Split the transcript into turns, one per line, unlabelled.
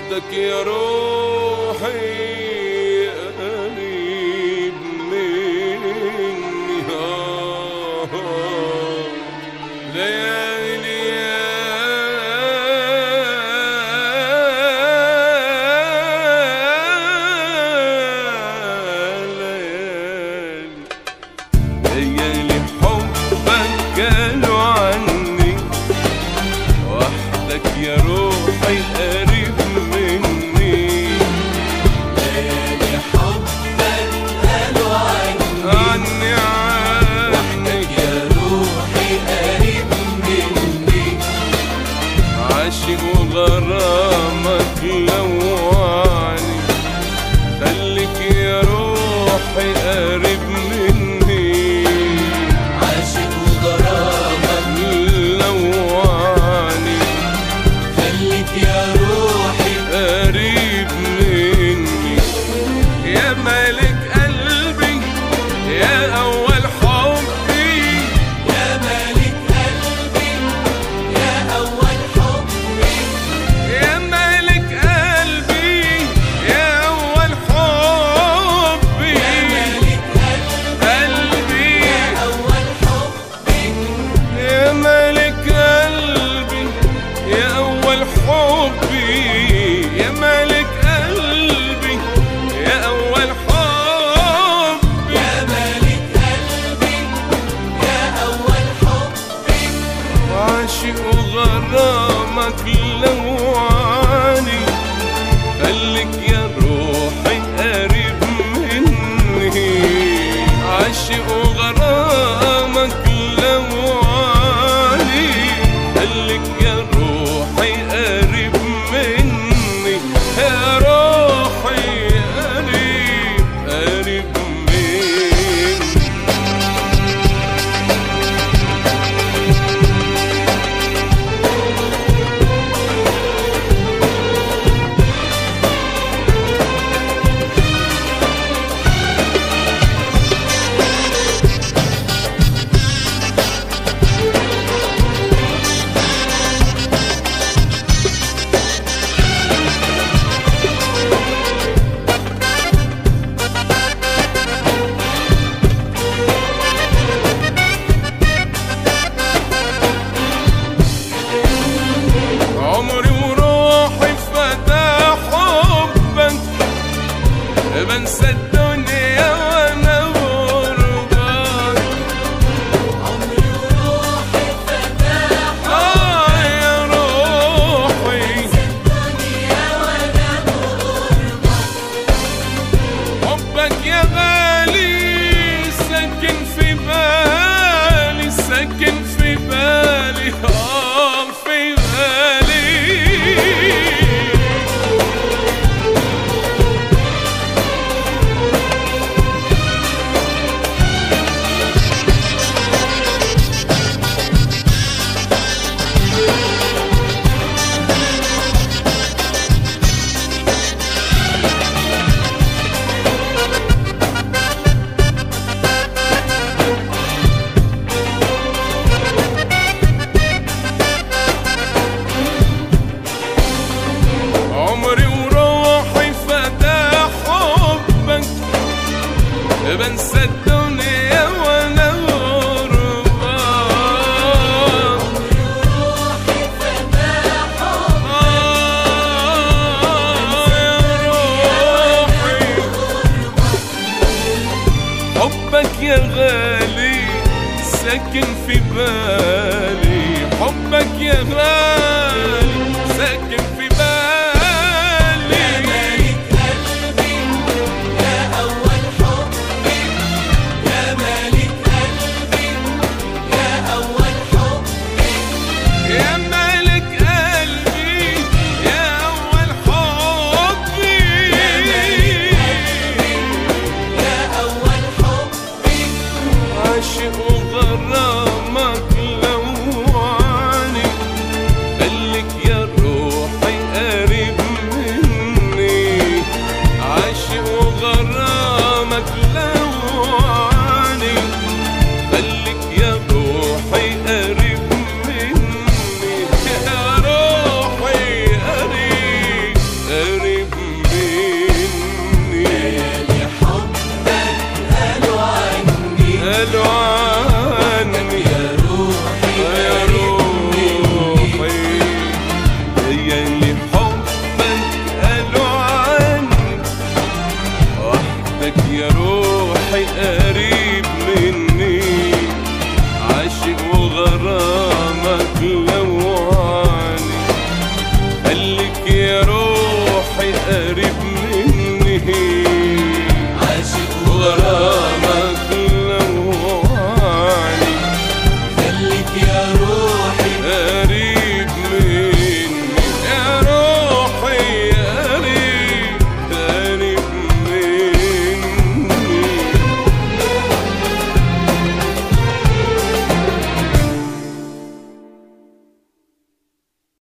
وحدك يا روحي قريب مني آه ليالي يا ليالي ليالي حبك قالوا عني وحدك يا روحي قريب مني
ليالي حبك قالوا عني
عني عني
يا روحي قريب مني
عاشق وغرامك لوعني خليك يا روحي قريب مني
عاشق وغرامك
لوعني
خليك يا روحي
قريب مني يا ملك قلبي يا أول حبي
يا ملك قلبي يا أول حبي
يا ملك قلبي يا أول حبي
يا ملك قلبي
قلبي
يا أول حبي
يا ملك قلبي يا أول حبي يا ملك قلبي يا أول حبي
يا ملك قلبي يا أول حبي
عاشق وغرامك لوعاني خليك يا روحي قريب مني عاشق وغرامك لوعاني خليك يا روحي قريب مني يا روحي قريب قريب مني عمري وروحي فدا حبك بنسى الدنيا وانا غربان
عمري وروحي فتاح
اه يا روحي
الدنيا وأنا بغربة
حبك يا غالي ساكن في بالي ساكن في بالي اه في بالي عمري وروحي فدا حبك بنسى الدنيا وانا غربان
روحي فتاح
آه يا روحي حبك يا غالي ساكن في بالي حبك يا غالي